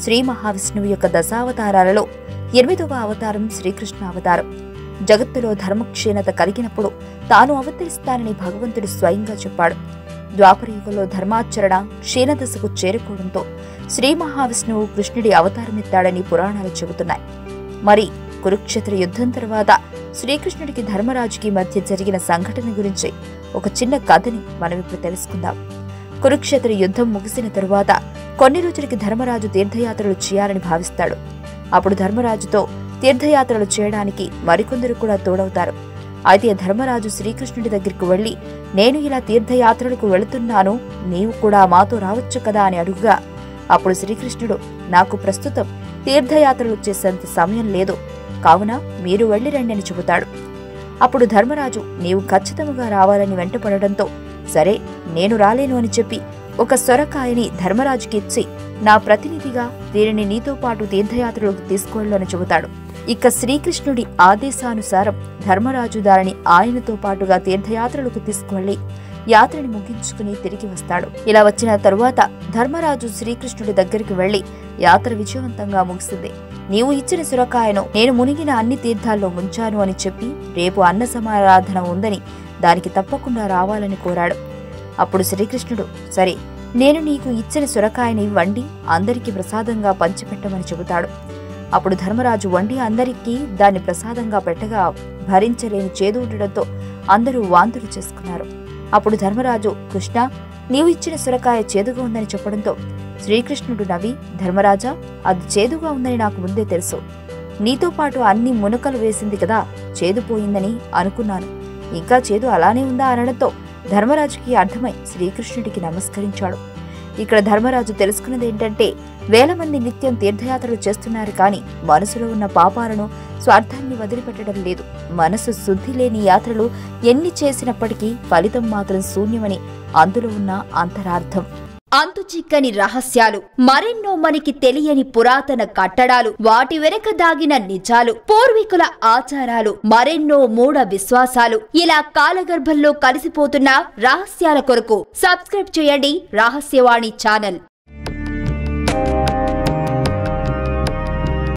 శ్రీ మహావిష్ణువు యొక్క దశావతారాలలో ఎనిమిదవ అవతారం శ్రీకృష్ణ అవతారం జగత్తులో ధర్మక్షీణత కలిగినప్పుడు తాను అవతరిస్తానని భగవంతుడు స్వయంగా చెప్పాడు ద్వాపరయుగంలో ధర్మాచరణ క్షీణదశకు చేరుకోవడంతో శ్రీ మహావిష్ణువు కృష్ణుడి అవతారమెత్తాడని పురాణాలు చెబుతున్నాయి మరి కురుక్షేత్ర యుద్ధం తర్వాత శ్రీకృష్ణుడికి ధర్మరాజుకి మధ్య జరిగిన సంఘటన గురించి ఒక చిన్న కథని మనం ఇప్పుడు తెలుసుకుందాం కురుక్షేత్ర యుద్ధం ముగిసిన తరువాత కొన్ని రోజులకి ధర్మరాజు తీర్థయాత్రలు చేయాలని భావిస్తాడు అప్పుడు ధర్మరాజుతో తీర్థయాత్రలు చేయడానికి మరికొందరు కూడా తోడవుతారు అయితే ధర్మరాజు శ్రీకృష్ణుడి దగ్గరికి వెళ్లి నేను ఇలా తీర్థయాత్రలకు వెళుతున్నాను నీవు కూడా మాతో రావచ్చు కదా అని అడుగుగా అప్పుడు శ్రీకృష్ణుడు నాకు ప్రస్తుతం తీర్థయాత్రలు చేసేంత సమయం లేదు కావున మీరు వెళ్లి రండి అని చెబుతాడు అప్పుడు ధర్మరాజు నీవు ఖచ్చితంగా రావాలని వెంటపడడంతో సరే నేను రాలేను అని చెప్పి ఒక సొరకాయని ధర్మరాజుకి ఇచ్చి నా ప్రతినిధిగా దీనిని నీతో పాటు తీర్థయాత్రలకు తీసుకువెళ్ళు అని చెబుతాడు ఇక శ్రీకృష్ణుడి ఆదేశానుసారం ధర్మరాజు దానిని ఆయనతో పాటుగా తీర్థయాత్రలకు తీసుకువెళ్లి యాత్రని ముగించుకుని తిరిగి వస్తాడు ఇలా వచ్చిన తరువాత ధర్మరాజు శ్రీకృష్ణుడి దగ్గరికి వెళ్లి యాత్ర విజయవంతంగా ముగిసింది నీవు ఇచ్చిన సురకాయను నేను మునిగిన అన్ని తీర్థాల్లో ముంచాను అని చెప్పి రేపు అన్న సమారాధన ఉందని దానికి తప్పకుండా రావాలని కోరాడు అప్పుడు శ్రీకృష్ణుడు సరే నేను నీకు ఇచ్చిన సురకాయని వండి అందరికీ ప్రసాదంగా పంచిపెట్టమని చెబుతాడు అప్పుడు ధర్మరాజు వండి అందరికీ దాన్ని ప్రసాదంగా పెట్టగా భరించలేని చేదు ఉండడంతో అందరూ వాంతులు చేసుకున్నారు అప్పుడు ధర్మరాజు కృష్ణ నీవు ఇచ్చిన సురకాయ చేదుగా ఉందని చెప్పడంతో శ్రీకృష్ణుడు నవ్వి ధర్మరాజా అది చేదుగా ఉందని నాకు ముందే తెలుసు నీతో పాటు అన్ని మునకలు వేసింది కదా చేదు పోయిందని అనుకున్నాను ఇంకా చేదు అలానే ఉందా అనడంతో ధర్మరాజుకి అర్థమై శ్రీకృష్ణుడికి నమస్కరించాడు ఇక్కడ ధర్మరాజు తెలుసుకున్నది ఏంటంటే వేల మంది నిత్యం తీర్థయాత్రలు చేస్తున్నారు కానీ మనసులో ఉన్న పాపాలను స్వార్థాన్ని వదిలిపెట్టడం లేదు మనసు శుద్ధి లేని యాత్రలు ఎన్ని చేసినప్పటికీ ఫలితం మాత్రం శూన్యమని అందులో ఉన్న అంతరార్థం అంతు చిక్కని రహస్యాలు మరెన్నో మనకి తెలియని పురాతన కట్టడాలు వాటి వెనక దాగిన నిజాలు పూర్వీకుల ఆచారాలు మరెన్నో మూఢ విశ్వాసాలు ఇలా కాలగర్భంలో కలిసిపోతున్న రహస్యాల కొరకు సబ్స్క్రైబ్ చేయండి రహస్యవాణి ఛానల్